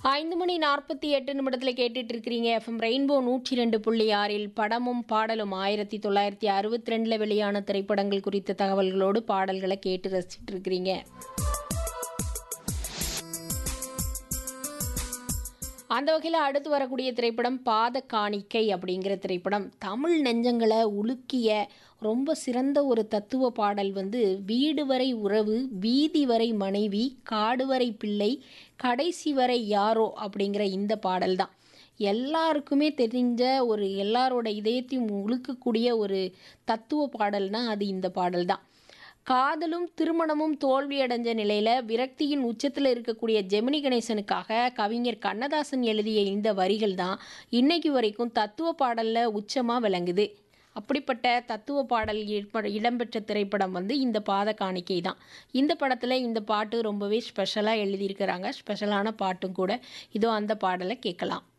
ஐந்து மணி நாற்பத்தி எட்டு நிமிடத்தில் கேட்டுட்டு இருக்கிறீங்க எஃப்எம் ரெயின்போ நூற்றி ரெண்டு புள்ளி ஆறில் படமும் பாடலும் ஆயிரத்தி தொள்ளாயிரத்தி அறுபத்தி ரெண்டில் வெளியான திரைப்படங்கள் குறித்த தகவல்களோடு பாடல்களை கேட்டு ரசிச்சுட்டு இருக்கிறீங்க அந்த வகையில் அடுத்து வரக்கூடிய திரைப்படம் பாத காணிக்கை அப்படிங்கிற திரைப்படம் தமிழ் நெஞ்சங்களை உலுக்கிய ரொம்ப சிறந்த ஒரு தத்துவ பாடல் வந்து வீடு வரை உறவு வீதி வரை மனைவி காடு வரை பிள்ளை கடைசி வரை யாரோ அப்படிங்கிற இந்த பாடல் தான் எல்லாருக்குமே தெரிஞ்ச ஒரு எல்லாரோட இதயத்தையும் உழுக்கக்கூடிய ஒரு தத்துவ பாடல்னா அது இந்த பாடல் தான் காதலும் திருமணமும் தோல்வியடைஞ்ச நிலையில விரக்தியின் உச்சத்தில் இருக்கக்கூடிய ஜெமினி கணேசனுக்காக கவிஞர் கண்ணதாசன் எழுதிய இந்த வரிகள் தான் இன்னைக்கு வரைக்கும் தத்துவ பாடல்ல உச்சமா விளங்குது அப்படிப்பட்ட தத்துவ பாடல் ஏற்ப- இடம்பெற்ற திரைப்படம் வந்து இந்த பாத காணிக்கை தான் இந்த படத்தில் இந்த பாட்டு ரொம்பவே ஸ்பெஷலாக எழுதியிருக்கிறாங்க ஸ்பெஷலான பாட்டும் கூட இதோ அந்த பாடலை கேட்கலாம்